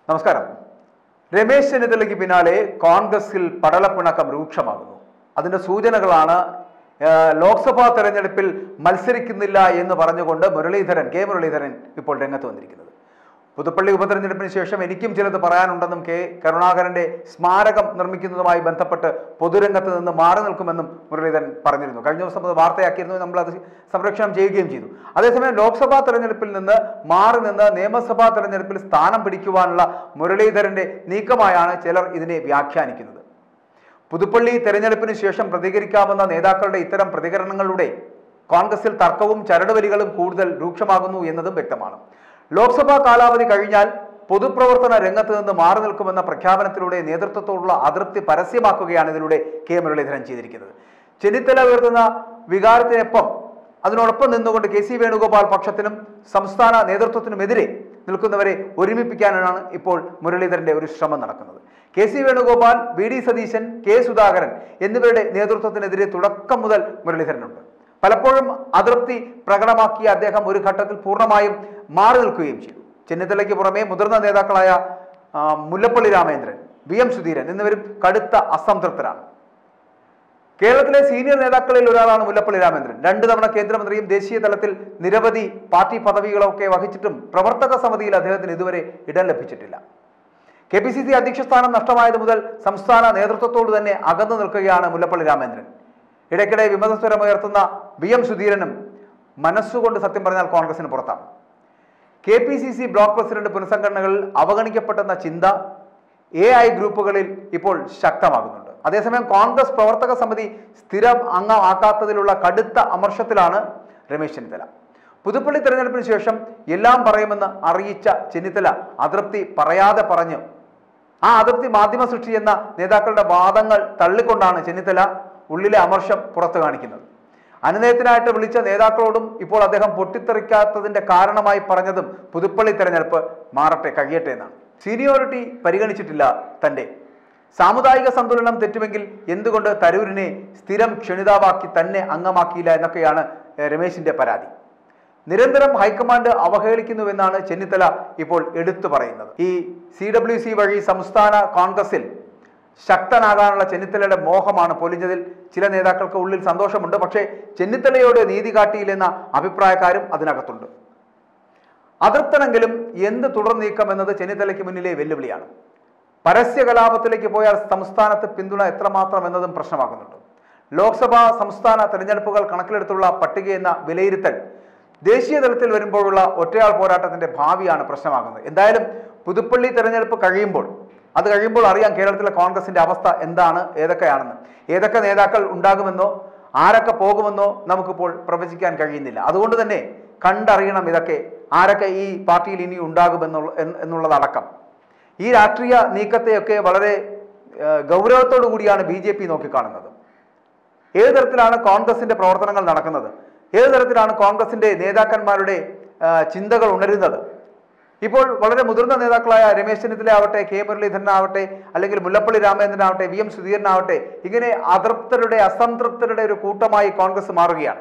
നമസ്കാരം രമേശ് ചെന്നിത്തലയ്ക്ക് പിന്നാലെ കോൺഗ്രസിൽ പടലപ്പിണക്കം രൂക്ഷമാകുന്നു അതിന്റെ സൂചനകളാണ് ആ, ലോക്സഭാ തെരഞ്ഞെടുപ്പിൽ മത്സരിക്കുന്നില്ല എന്ന് പറഞ്ഞുകൊണ്ട് മുരളീധരൻ കെ മുരളീധരൻ ഇപ്പോൾ രംഗത്ത് വന്നിരിക്കുന്നത് പുതുപ്പള്ളി ഉപതെരഞ്ഞെടുപ്പിന് ശേഷം എനിക്കും ചിലത് പറയാനുണ്ടെന്നും കെ കരുണാകരന്റെ സ്മാരകം നിർമ്മിക്കുന്നതുമായി ബന്ധപ്പെട്ട് പൊതുരംഗത്ത് നിന്ന് മാറി നിൽക്കുമെന്നും മുരളീധരൻ പറഞ്ഞിരുന്നു കഴിഞ്ഞ ദിവസം അത് വാർത്തയാക്കിയിരുന്നു നമ്മൾ അത് സംരക്ഷണം ചെയ്യുകയും ചെയ്തു അതേസമയം ലോക്സഭാ തെരഞ്ഞെടുപ്പിൽ നിന്ന് മാറി നിന്ന് നിയമസഭാ തെരഞ്ഞെടുപ്പിൽ സ്ഥാനം പിടിക്കുവാനുള്ള മുരളീധരന്റെ നീക്കമായാണ് ചിലർ ഇതിനെ വ്യാഖ്യാനിക്കുന്നത് പുതുപ്പള്ളി തെരഞ്ഞെടുപ്പിന് ശേഷം പ്രതികരിക്കാവുന്ന നേതാക്കളുടെ ഇത്തരം പ്രതികരണങ്ങളുടെ കോൺഗ്രസിൽ തർക്കവും ചരടുവലികളും കൂടുതൽ രൂക്ഷമാകുന്നു എന്നതും വ്യക്തമാണ് ലോക്സഭാ കാലാവധി കഴിഞ്ഞാൽ പൊതുപ്രവർത്തന രംഗത്ത് നിന്ന് മാറി നിൽക്കുമെന്ന പ്രഖ്യാപനത്തിലൂടെ നേതൃത്വത്തോടുള്ള അതൃപ്തി പരസ്യമാക്കുകയാണ് ഇതിലൂടെ കെ മുരളീധരൻ ചെയ്തിരിക്കുന്നത് ചെന്നിത്തല ഉയർത്തുന്ന വികാരത്തിനൊപ്പം അതിനോടൊപ്പം നിന്നുകൊണ്ട് കെ സി വേണുഗോപാൽ പക്ഷത്തിനും സംസ്ഥാന നേതൃത്വത്തിനുമെതിരെ നിൽക്കുന്നവരെ ഒരുമിപ്പിക്കാനാണ് ഇപ്പോൾ മുരളീധരന്റെ ഒരു ശ്രമം നടക്കുന്നത് K C Venugopal V D Satheesan K Sudhakaran എന്നിവരുടെ നേതൃത്വത്തിനെതിരെ തുടക്കം മുതൽ മുരളീധരനുണ്ട് പലപ്പോഴും അതൃപ്തി പ്രകടമാക്കിയ അദ്ദേഹം ഒരു ഘട്ടത്തിൽ പൂർണ്ണമായും മാറി നിൽക്കുകയും ചെയ്തു ചെന്നിത്തലയ്ക്ക് പുറമെ മുതിർന്ന നേതാക്കളായ ആ, മുല്ലപ്പള്ളി രാമേന്ദ്രൻ വി എം സുധീരൻ എന്നിവരും കടുത്ത അസംതൃപ്തരാണ് കേരളത്തിലെ സീനിയർ നേതാക്കളിൽ ഒരാളാണ് മുല്ലപ്പള്ളി രാമേന്ദ്രൻ രണ്ട് തവണ കേന്ദ്രമന്ത്രിയും ദേശീയ തലത്തിൽ നിരവധി പാർട്ടി പദവികളൊക്കെ വഹിച്ചിട്ടും പ്രവർത്തക സമിതിയിൽ അദ്ദേഹത്തിന് ഇതുവരെ ഇടം ലഭിച്ചിട്ടില്ല കെ പി സി സി അധ്യക്ഷ സ്ഥാനം നഷ്ടമായത് മുതൽ സംസ്ഥാന നേതൃത്വത്തോട് തന്നെ അകന്നു നിൽക്കുകയാണ് മുല്ലപ്പള്ളി രാമേന്ദ്രൻ ഇടയ്ക്കിടെ വിമതസ്വരമുയർത്തുന്ന വി എം സുധീരനും മനസ്സുകൊണ്ട് സത്യം പറഞ്ഞാൽ കോൺഗ്രസിന് പുറത്താണ് K P C C block president പുനഃസംഘടനകളിൽ അവഗണിക്കപ്പെട്ടെന്ന ചിന്ത എ ഐ ഗ്രൂപ്പുകളിൽ ഇപ്പോൾ ശക്തമാകുന്നുണ്ട് അതേസമയം കോൺഗ്രസ് പ്രവർത്തക സമിതി സ്ഥിരം അംഗമാക്കാത്തതിലുള്ള കടുത്ത അമർഷത്തിലാണ് രമേശ് ചെന്നിത്തല പുതുപ്പള്ളി തെരഞ്ഞെടുപ്പിന് ശേഷം എല്ലാം പറയുമെന്ന് അറിയിച്ച ചെന്നിത്തല അതൃപ്തി പറയാതെ പറഞ്ഞു ആ അതൃപ്തി മാധ്യമ സൃഷ്ടി എന്ന നേതാക്കളുടെ വാദങ്ങൾ തള്ളിക്കൊണ്ടാണ് ചെന്നിത്തല ഉള്ളിലെ അമർഷം പുറത്തു കാണിക്കുന്നത് അനുനയത്തിനായിട്ട് വിളിച്ച നേതാക്കളോടും ഇപ്പോൾ അദ്ദേഹം പൊട്ടിത്തെറിക്കാത്തതിന്റെ കാരണമായി പറഞ്ഞതും പുതുപ്പള്ളി തെരഞ്ഞെടുപ്പ് മാറട്ടെ കഴിയട്ടെ എന്നാണ് സീനിയോറിറ്റി പരിഗണിച്ചിട്ടില്ല തന്റെ സാമുദായിക സന്തുലനം തെറ്റുമെങ്കിൽ എന്തുകൊണ്ട് തരൂരിനെ സ്ഥിരം ക്ഷണിതാവാക്കി തന്നെ അംഗമാക്കിയില്ല എന്നൊക്കെയാണ് ഏഹ്, രമേശിന്റെ പരാതി നിരന്തരം ഹൈക്കമാൻഡ് അവഹേളിക്കുന്നുവെന്നാണ് ചെന്നിത്തല ഇപ്പോൾ എടുത്തു പറയുന്നത് ഈ സി ഡബ്ല്യു സി വഴി സംസ്ഥാന കോൺഗ്രസിൽ ശക്തനാകാനുള്ള ചെന്നിത്തലയുടെ മോഹമാണ് പൊലിഞ്ഞതിൽ ചില നേതാക്കൾക്ക് ഉള്ളിൽ സന്തോഷമുണ്ട് പക്ഷേ ചെന്നിത്തലയോട് നീതി കാട്ടിയില്ലെന്ന അഭിപ്രായക്കാരും അതിനകത്തുണ്ട് അതൃപ്തനെങ്കിലും എന്ത് തുടർ നീക്കം എന്നത് ചെന്നിത്തലയ്ക്ക് മുന്നിലെ വെല്ലുവിളിയാണ് പരസ്യ കലാപത്തിലേക്ക് പോയാൽ സംസ്ഥാനത്ത് പിന്തുണ എത്രമാത്രം എന്നതും പ്രശ്നമാകുന്നുണ്ട് ലോക്സഭാ സംസ്ഥാന തെരഞ്ഞെടുപ്പുകൾ കണക്കിലെടുത്തുള്ള പട്ടിക എന്ന വിലയിരുത്തൽ ദേശീയ തലത്തിൽ വരുമ്പോഴുള്ള ഒറ്റയാൾ പോരാട്ടത്തിന്റെ ഭാവിയാണ് പ്രശ്നമാകുന്നത് എന്തായാലും പുതുപ്പള്ളി തെരഞ്ഞെടുപ്പ് കഴിയുമ്പോൾ അത് കഴിയുമ്പോൾ അറിയാം കേരളത്തിലെ കോൺഗ്രസിന്റെ അവസ്ഥ എന്താണ് ഏതൊക്കെയാണെന്ന് ഏതൊക്കെ നേതാക്കൾ ഉണ്ടാകുമെന്നോ ആരൊക്കെ പോകുമെന്നോ നമുക്കിപ്പോൾ പ്രവചിക്കാൻ കഴിയുന്നില്ല അതുകൊണ്ട് തന്നെ കണ്ടറിയണം ഇതൊക്കെ ആരൊക്കെ ഈ പാർട്ടിയിൽ ഇനി ഉണ്ടാകുമെന്നുള്ള എന്ന് എന്നുള്ളതടക്കം ഈ രാഷ്ട്രീയ നീക്കത്തെയൊക്കെ വളരെ ഏഹ്, ഗൗരവത്തോടു കൂടിയാണ് ബി ജെ പി നോക്കിക്കാണുന്നത് ഏത് തരത്തിലാണ് കോൺഗ്രസിന്റെ പ്രവർത്തനങ്ങൾ നടക്കുന്നത് ഏത് തരത്തിലാണ് കോൺഗ്രസിന്റെ നേതാക്കന്മാരുടെ ആ, ചിന്തകൾ ഉണരുന്നത് ഇപ്പോൾ വളരെ മുതിർന്ന നേതാക്കളായ രമേശ് ചെന്നിത്തല ആവട്ടെ കെ മുരളീധരനാവട്ടെ അല്ലെങ്കിൽ മുല്ലപ്പള്ളി രാമചന്ദ്രനാവട്ടെ വി എം സുധീരനാവട്ടെ ഇങ്ങനെ അതൃപ്തരുടെ അസംതൃപ്തരുടെ ഒരു കൂട്ടമായി കോൺഗ്രസ് മാറുകയാണ്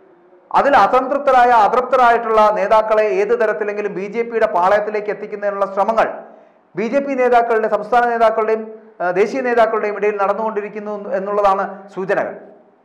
അതിൽ അസംതൃപ്തരായ അതൃപ്തരായിട്ടുള്ള നേതാക്കളെ ഏത് തരത്തിലെങ്കിലും ബി ജെ പിയുടെ പാളയത്തിലേക്ക് എത്തിക്കുന്നതിനുള്ള ശ്രമങ്ങൾ ബി ജെ പി നേതാക്കളുടെ സംസ്ഥാന നേതാക്കളുടെയും ആ, ദേശീയ നേതാക്കളുടെയും ഇടയിൽ നടന്നുകൊണ്ടിരിക്കുന്നു എന്നുള്ളതാണ് സൂചനകൾ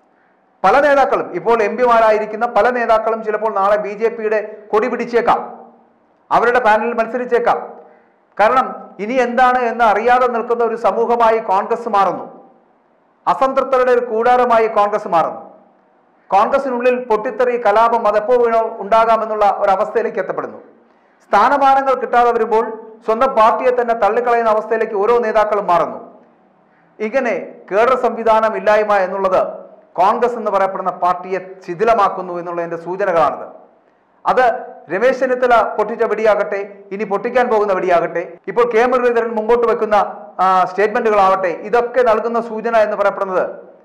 പല നേതാക്കളും ഇപ്പോൾ എം പിമാരായിരിക്കുന്ന പല നേതാക്കളും ചിലപ്പോൾ നാളെ ബി ജെ പിയുടെ കൊടി പിടിച്ചേക്കാം അവരുടെ പാനലിൽ മത്സരിച്ചേക്കാം കാരണം ഇനി എന്താണ് എന്ന് അറിയാതെ നിൽക്കുന്ന ഒരു സമൂഹമായി കോൺഗ്രസ് മാറുന്നു അസംതൃപ്തരുടെ ഒരു കൂടാരമായി കോൺഗ്രസ് മാറുന്നു കോൺഗ്രസിനുള്ളിൽ പൊട്ടിത്തെറി കലാപം അതെപ്പോൾ വീണോ ഉണ്ടാകാമെന്നുള്ള ഒരവസ്ഥയിലേക്ക് എത്തപ്പെടുന്നു സ്ഥാനമാനങ്ങൾ കിട്ടാതെ വരുമ്പോൾ സ്വന്തം പാർട്ടിയെ തന്നെ തള്ളിക്കളയുന്ന അവസ്ഥയിലേക്ക് ഓരോ നേതാക്കളും മാറുന്നു ഇങ്ങനെ കേഡർ സംവിധാനം ഇല്ലായ്മ എന്നുള്ളത് കോൺഗ്രസ് എന്ന് പറയപ്പെടുന്ന പാർട്ടിയെ ശിഥിലമാക്കുന്നു എന്നുള്ളതിന്റെ സൂചനകളാണിത് അത് രമേശ് ചെന്നിത്തല പൊട്ടിച്ച വെടിയാകട്ടെ ഇനി പൊട്ടിക്കാൻ പോകുന്ന വെടിയാകട്ടെ ഇപ്പോൾ കെ മുരളീധരൻ മുമ്പോട്ട് വെക്കുന്ന ആ, സ്റ്റേറ്റ്മെന്റുകളാവട്ടെ ഇതൊക്കെ നൽകുന്ന സൂചന എന്ന് പറയപ്പെടുന്നത്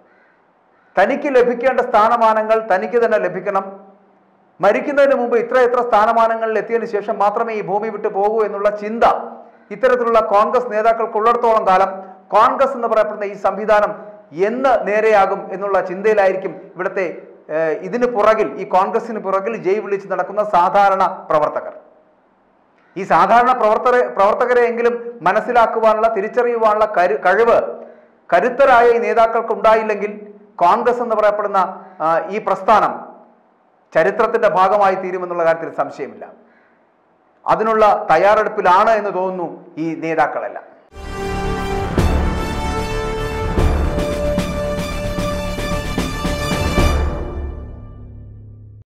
തനിക്ക് ലഭിക്കേണ്ട സ്ഥാനമാനങ്ങൾ തനിക്ക് തന്നെ ലഭിക്കണം മരിക്കുന്നതിന് മുമ്പ് ഇത്ര എത്ര സ്ഥാനമാനങ്ങളിൽ എത്തിയതിനു ശേഷം മാത്രമേ ഈ ഭൂമി വിട്ടു പോകൂ എന്നുള്ള ചിന്ത ഇത്തരത്തിലുള്ള കോൺഗ്രസ് നേതാക്കൾക്കുള്ളിടത്തോളം കാലം കോൺഗ്രസ് എന്ന് പറയപ്പെടുന്ന ഈ സംവിധാനം എന്ന് നേരെയാകും എന്നുള്ള ചിന്തയിലായിരിക്കും ഇവിടുത്തെ ഏഹ്, ഇതിന് പുറകിൽ ഈ കോൺഗ്രസിന് പുറകിൽ ജയ് വിളിച്ച് നടക്കുന്ന സാധാരണ പ്രവർത്തകർ ഈ സാധാരണ പ്രവർത്തക പ്രവർത്തകരെയെങ്കിലും മനസ്സിലാക്കുവാനുള്ള തിരിച്ചറിയുവാനുള്ള കരു കഴിവ് കരുത്തരായ ഈ നേതാക്കൾക്ക് ഉണ്ടായില്ലെങ്കിൽ കോൺഗ്രസ് എന്ന് പറയപ്പെടുന്ന ആ, ഈ പ്രസ്ഥാനം ചരിത്രത്തിന്റെ ഭാഗമായി തീരുമെന്നുള്ള കാര്യത്തിൽ സംശയമില്ല അതിനുള്ള തയ്യാറെടുപ്പിലാണ് എന്ന് തോന്നുന്നു ഈ നേതാക്കളെല്ലാം